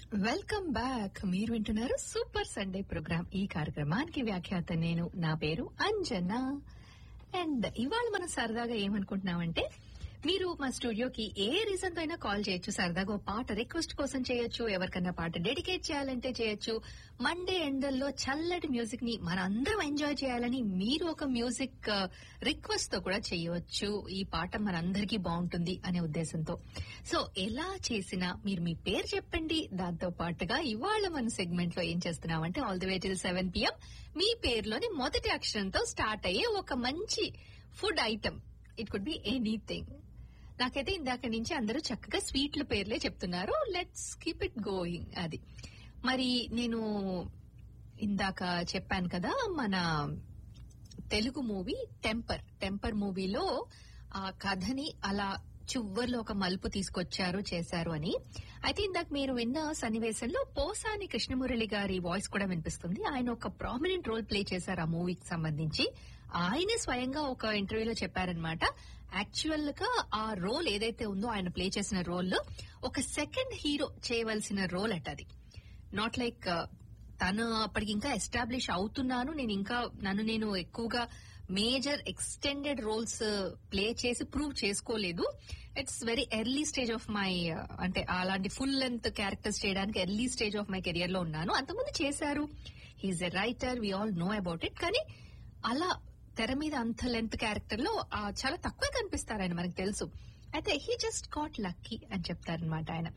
welcome back మీరు వింటున్నారు super Sunday programme ఈ కార్యక్రమానికి వ్యాఖ్యాత నేను నా పేరు అంజనా అండ్ ఇవాళ మనం సరదాగా ఏమనుకుంటున్నామంటే మీరు మా స్టూడియోకి ఏ రీజన్ తో అయినా కాల్ చేయొచ్చు సరదాగా ఓ పాట రిక్వెస్ట్ కోసం చేయొచ్చు ఎవరికన్నా పాట డెడికేట్ చేయాలంటే చేయొచ్చు మండే ఎండల్లో చల్లటి మ్యూజిక్ ని మనందరం ఎంజాయ్ చేయాలని మీరు ఒక మ్యూజిక్ రిక్వెస్ట్ తో కూడా చేయవచ్చు ఈ పాట మనందరికీ బాగుంటుంది అనే ఉద్దేశంతో సో ఎలా చేసినా మీరు మీ పేరు చెప్పండి దాంతో పాటుగా ఇవాళ మన సెగ్మెంట్ లో ఏం చేస్తున్నామంటే all the way till seven PM మీ పేరులోని మొదటి అక్షరంతో స్టార్ట్ అయ్యే ఒక మంచి food item it could be anything నాకైతే ఇందాక నుంచి అందరూ చక్కగా స్వీట్ల పేర్లే చెప్తున్నారు లెట్స్ కీప్ ఇట్ గోయింగ్ అది మరి నేను ఇందాక చెప్పాను కదా మన తెలుగు మూవీ టెంపర్ టెంపర్ మూవీలో ఆ కథని అలా చివర్లో ఒక మలుపు తీసుకొచ్చారు చేశారు అని అయితే ఇందాక మీరు విన్న సన్నివేశంలో పోసాని కృష్ణమురళి గారి వాయిస్ కూడా వినిపిస్తుంది ఆయన ఒక ప్రామినెంట్ రోల్ ప్లే చేశారు ఆ మూవీకి సంబంధించి ఆయనే స్వయంగా ఒక ఇంటర్వ్యూలో చెప్పారనమాట యాక్చువల్ గా ఆ రోల్ ఏదైతే ఉందో ఆయన ప్లే చేసిన రోల్ ఒక సెకండ్ హీరో చేయవలసిన రోల్ అట అది నాట్ లైక్ తను అప్పటికి ఇంకా ఎస్టాబ్లిష్ అవుతున్నాను నేను ఇంకా నన్ను నేను ఎక్కువగా మేజర్ ఎక్స్టెండెడ్ రోల్స్ ప్లే చేసి ప్రూవ్ చేసుకోలేదు it's very early stage of my అంటే అలాంటి ఫుల్ లెంత్ క్యారెక్టర్స్ చేయడానికి early stage of my career లో ఉన్నాను అంతకుముందు చేశారు he's a writer we all know about it కానీ అలా తెర మీద అంత లెంత్ క్యారెక్టర్ లో చాలా తక్కువ కనిపిస్తారు ఆయన మనకు తెలుసు అయితే హీ జస్ట్ గాట్ లక్కీ అని చెప్తారనమాట ఆయన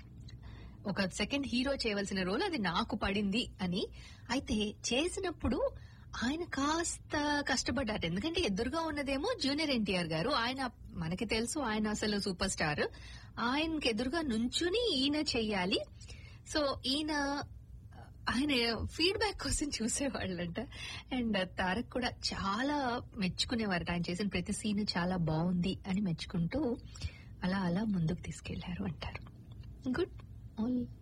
ఒక సెకండ్ హీరో చేయవలసిన రోల్ అది నాకు పడింది అని అయితే చేసినప్పుడు ఆయన కాస్త కష్టపడ్డారు ఎందుకంటే ఎదురుగా ఉన్నదేమో జూనియర్ ఎన్టీఆర్ గారు ఆయన మనకి తెలుసు ఆయన అసలు సూపర్ స్టార్ ఆయనకి ఎదురుగా నుంచుని ఈయన చెయ్యాలి సో ఈయన ఆయన ఫీడ్బ్యాక్ కోసం చూసేవాళ్ళంట అండ్ తారక్ కూడా చాలా మెచ్చుకునేవారట ఆయన చేసిన ప్రతి సీన్ చాలా బాగుంది అని మెచ్చుకుంటూ అలా అలా ముందుకు తీసుకెళ్లారు అంటారు గుడ్ ఆల్